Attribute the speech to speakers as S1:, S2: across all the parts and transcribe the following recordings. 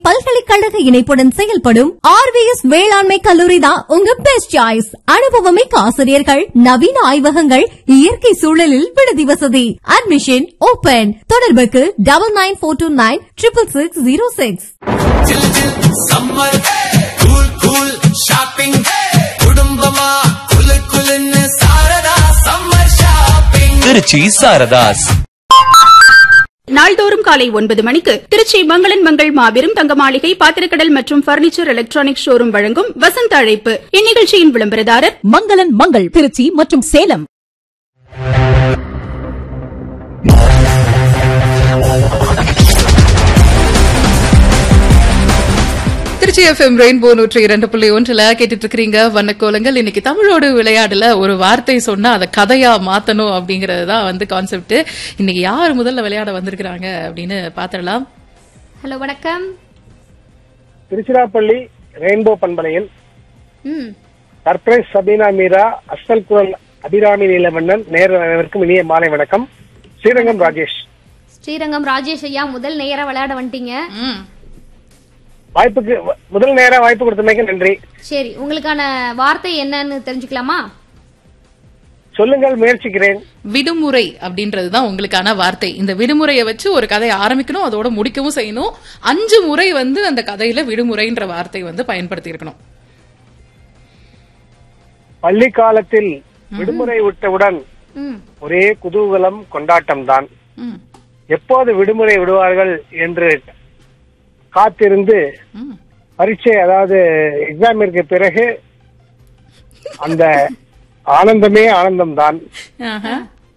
S1: பல்கலைக்கழக இணைப்புடன் செயல்படும் ஆர்விஎஸ் வேளாண்மை கல்லூரி தான் உங்க பெஸ்ட் சாய்ஸ் அனுபவமிக்க ஆசிரியர்கள் நவீன ஆய்வகங்கள் இயற்கை சூழலில் விடுதி வசதி அட்மிஷன் ஓபன் தொடர்புக்கு double nine four two nine triple six zero six
S2: ஜில் ஜில் சம்மர் கூல் கூல் ஷாப்பிங் குடும்பமா குலு குலுன்னு சாரதா சம்மர் ஷாப்பிங்
S3: திருச்சி சாரதாஸ்
S4: நாள்தோறும் காலை ஒன்பது மணிக்கு திருச்சி மங்களன் மங்கள் மாபெரும் தங்க மாளிகை பாத்திரக்கடல் மற்றும் பர்னிச்சர் எலக்ட்ரானிக் ஷோரூம் வழங்கும் வசந்த அழைப்பு இந்நிகழ்ச்சியின் விளம்பரதாரர்
S5: மங்களன் மங்கள் திருச்சி மற்றும் சேலம்
S6: திருச்சி எஃப்எம் ரெயின்போ நூற்றி இரண்டு புள்ளி ஒன்றுல கேட்டுட்டு இருக்கிறீங்க வண்ணக்கோலங்கள் இன்னைக்கு தமிழோடு விளையாடுல ஒரு வார்த்தை சொன்னா அதை கதையா மாத்தணும் அப்படிங்கறது தான் வந்து கான்செப்ட் இன்னைக்கு யார் முதல்ல விளையாட வந்திருக்கிறாங்க அப்படின்னு பாத்திரலாம்
S7: ஹலோ வணக்கம்
S8: திருச்சிராப்பள்ளி ரெயின்போ பண்பலையில்
S7: ம்
S8: சர்ப்ரைஸ் சபீனா மீரா அஸ்தல் குரல் அபிராமி நீலவண்ணன் நேரவருக்கும் இனிய மாலை வணக்கம் ஸ்ரீரங்கம் ராஜேஷ்
S7: ஸ்ரீரங்கம் ராஜேஷ் ஐயா முதல் நேரா விளையாட வந்துட்டீங்க
S6: ம்.
S8: வாய்ப்புக்கு முதல் நேரம் வாய்ப்பு கொடுத்தமைக்கு நன்றி
S7: சரி உங்களுக்கான வார்த்தை என்னன்னு தெரிஞ்சுக்கலாமா
S8: சொல்லுங்கள் முயற்சிக்கிறேன்
S6: விடுமுறை அப்படின்றதுதான் உங்களுக்கான வார்த்தை இந்த விடுமுறையை வச்சு ஒரு கதையை ஆரம்பிக்கணும் அதோட முடிக்கவும் செய்யணும் அஞ்சு முறை வந்து அந்த கதையில விடுமுறைன்ற வார்த்தை வந்து பயன்படுத்தி இருக்கணும்
S8: பள்ளி காலத்தில் விடுமுறை விட்டவுடன்
S7: ம்
S8: ஒரே குதூகலம் கொண்டாட்டம் தான்
S6: ம்.
S8: எப்போது விடுமுறை விடுவார்கள் என்று காத்திருந்து
S6: ம்.
S8: பரீட்சை அதாவது எக்ஸாமிற்கு பிறகு அந்த ஆனந்தமே ஆனந்தம் தான்
S6: ஆஹா.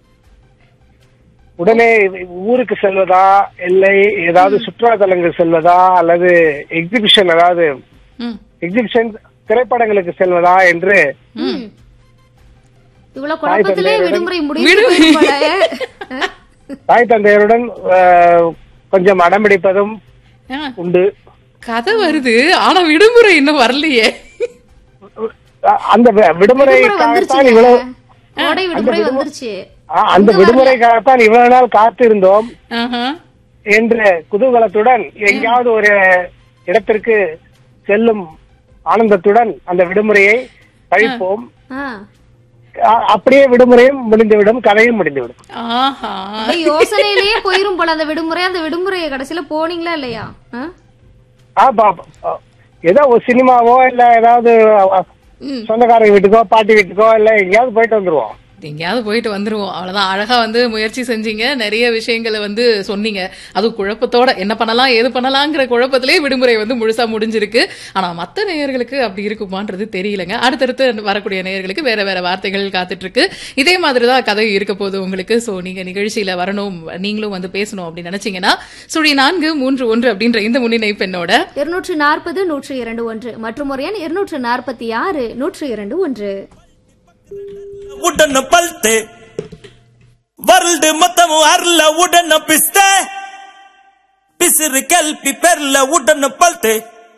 S8: உடனே ஊருக்கு செல்வதா இல்லை ஏதாவது சுற்றுலா தலங்கள் செல்வதா அல்லது எக்ஸிபிஷன் அதாவது
S6: ம்.
S8: எக்ஸிபிஷன் திரைப்படங்களுக்கு செல்வதா என்று
S7: இவ்வளவு குழப்பத்திலே
S8: தந்தையருடன்
S7: விடுமுறை முடிவு
S6: விடுமுறை.
S7: போல.
S8: தாய் தந்தையருடன் அஹ், கொஞ்சம் அடம்பிடிப்பதும்
S6: ஆ,
S8: உண்டு
S6: கதை வருது ஆனா விடுமுறை இன்னும் வரலையே
S8: அஹ், அந்த வி-
S7: விடுமுறை
S8: விடுமுறைக்காகத்தான் இவ்வளவு
S7: வந்துருச்சு கோடை விடுமுறை வந்துருச்சு
S8: அஹ், அந்த விடுமுறைக்காகத்தான் இவ்வளவு நாள் காத்திருந்தோம்
S6: ஆஹா.
S8: என்ற குதூகலத்துடன் எங்கேயாவது ஒரு இடத்திற்கு செல்லும் ஆனந்தத்துடன் அந்த விடுமுறையை கழிப்போம்
S7: ஆ.
S8: அ- அப்படியே விடுமுறையும் முடிந்துவிடும் கதையும் முடிந்துவிடும்
S6: ஆஹா
S7: அப்படியே யோசனையிலேயே போயிரும் போல அந்த விடுமுறை அந்த விடுமுறையை கடைசியில போனீங்களா இல்லையா ஆ?
S8: ஆ, பா- பா- ஏதோ ஒரு சினிமாவோ இல்ல ஏதாவது அ, சொந்தக்காரங்க வீட்டுக்கோ பாட்டி வீட்டுக்கோ இல்ல எங்கேயாவது போயிட்டு வந்துருவோம்
S6: எங்கேயாவது போயிட்டு வந்துருவோம் அவ்வளவுதான் அழகா வந்து முயற்சி செஞ்சீங்க நிறைய விஷயங்களை வந்து சொன்னீங்க அதுவும் குழப்பத்தோட என்ன பண்ணலாம் ஏது பண்ணலாங்கிற குழப்பத்திலே விடுமுறை வந்து முழுசா முடிஞ்சிருக்கு ஆனா மத்த நேயர்களுக்கு அப்படி இருக்குமான்றது தெரியலங்க அடுத்தடுத்து வரக்கூடிய நேயர்களுக்கு வேற வேற வார்த்தைகள் காத்துட்டு இருக்கு இதே மாதிரிதான் கதை இருக்க போகுது உங்களுக்கு சோ நீங்க நிகழ்ச்சியில வரணும் நீங்களும் வந்து பேசணும் அப்படின்னு நினைச்சீங்கன்னா சுழி நான்கு மூன்று ஒன்று அப்படின்ற இந்த முன்னிணைப்பு என்னோட
S7: இருநூற்று நாற்பது நூற்று இரண்டு ஒன்று மற்றும் ஒரு எண் இருநூற்று நாற்பத்தி ஆறு நூற்று இரண்டு ஒன்று
S9: உடன பல்ತೆ ವರ್ಲ್ಡ್ ಮೊತ್ತము ಅರ್ಲ ಉಡನ ಪಿಸ್ತೆ ಪಿಸಿರು ಕೆಲ್ಪಿ ಪೆರ್ಲ ಉಡನ ಪಲ್ತೆ